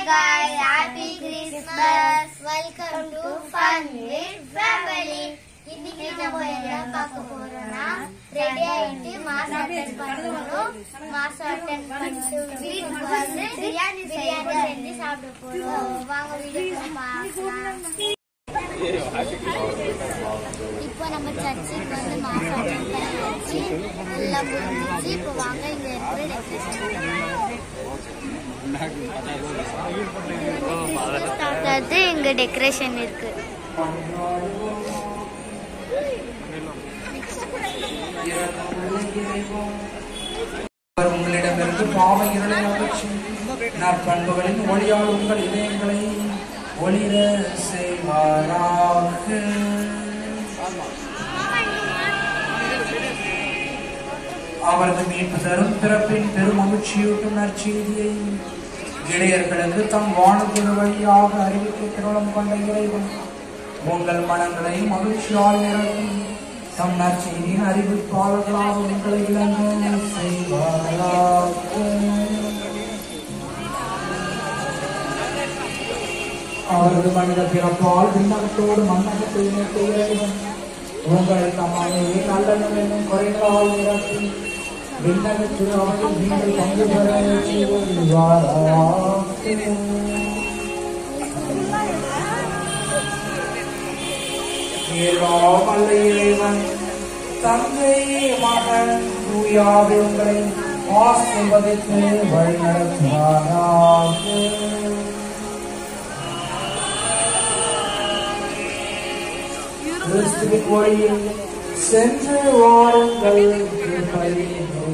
guys, happy Christmas. Welcome to Fun with Family. இன்னைக்கு நம்ம என்ன பார்க்க போறோம்னா ரெடி ஆயிட்டு மாசம் அட்டன் பண்ணணும் மாசம் அட்டன் பண்ணிட்டு வீட்டுக்கு வந்து பிரியாணி பிரியாணி செஞ்சு சாப்பிட போறோம் வாங்க வீடியோ பார்க்கலாம் இப்போ நம்ம சர்ச்சுக்கு வந்து மாசம் அட்டன் பண்ணியாச்சு எல்லாம் முடிஞ்சிச்சு இப்போ வாங்க இங்க இருக்கிற டெக்கரேஷன் இங்க டெக்கரேஷன் இருக்கு அவர் உங்களிடமிருந்து பாவ இருளை அகற்றி நற்பண்புகளின் ஒளியால் உங்கள் இதயங்களை ஒளிர செய்வாராக அவரது மீட்பு தரும் பிறப்பின் பெரும் மகிழ்ச்சியூட்டும் நற்செய்தியை இளையர்களுக்கு தம் வானத்தின் வழியாக அறிவிக்க திருளம் கொண்ட இறைவன் உங்கள் மனங்களை மகிழ்ச்சியால் நிரப்பி தம் நற்செய்தியின் அறிவிப்பாளர்களாக உங்களை இளங்க செய்வாராக அவரது மனித பிறப்பால் விண்ணகத்தோடு மன்னகத்தை இணைத்த இறைவன் உங்களை தம்மாலேயே நல்லெண்ணம் என்னும் குறைகளால் நிரப்பி விண்ணகத்தில் அவர்கள் நீங்கள் பங்கு பெற செய்வாராக எல்லாம் அல்ல இறைவன் தந்தை மகன் தூயாவே உங்களை ஆசிர்வதித்து வழிநடத்துவாராக கிறிஸ்துவின் வழியில் சென்று வாருங்கள் கிருபையே.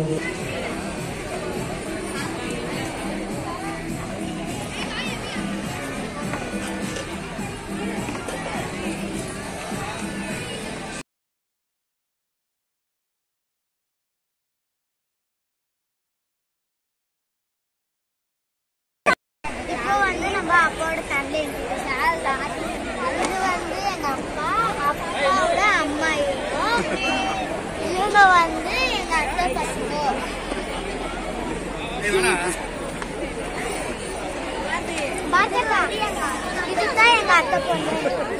இப்போ வந்து நம்ம அப்பாவோட ஃபேமிலி இது வந்து எங்க அப்பா அப்பாவோட அம்மா இருக்கும் இவங்க வந்து எங்க அத்தை பசங்க பாத்துக்கலாம் இதுதான் எங்க அத்தை பொண்ணு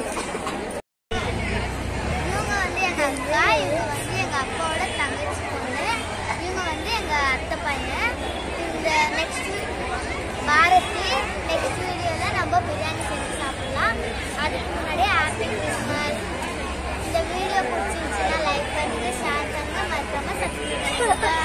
இவங்க வந்து எங்க அக்கா இவங்க வந்து எங்க அப்பாவோட தங்கச்சி பொண்ணு இவங்க வந்து எங்க அத்தை பையன் இந்த நெக்ஸ்ட் பாரதி நெக்ஸ்ட் வீடியோல நம்ம பிரியாணி செஞ்சு சாப்பிடலாம் அதுக்கு முன்னாடி ஹாப்பி கிறிஸ்மஸ் இந்த வீடியோ பிடிச்சிருந்துச்சுன்னா லைக் பண்ணுங்க ஷேர் பண்ணுங்க மறக்காம சப்ஸ்கிரைப் பண்ணுங்க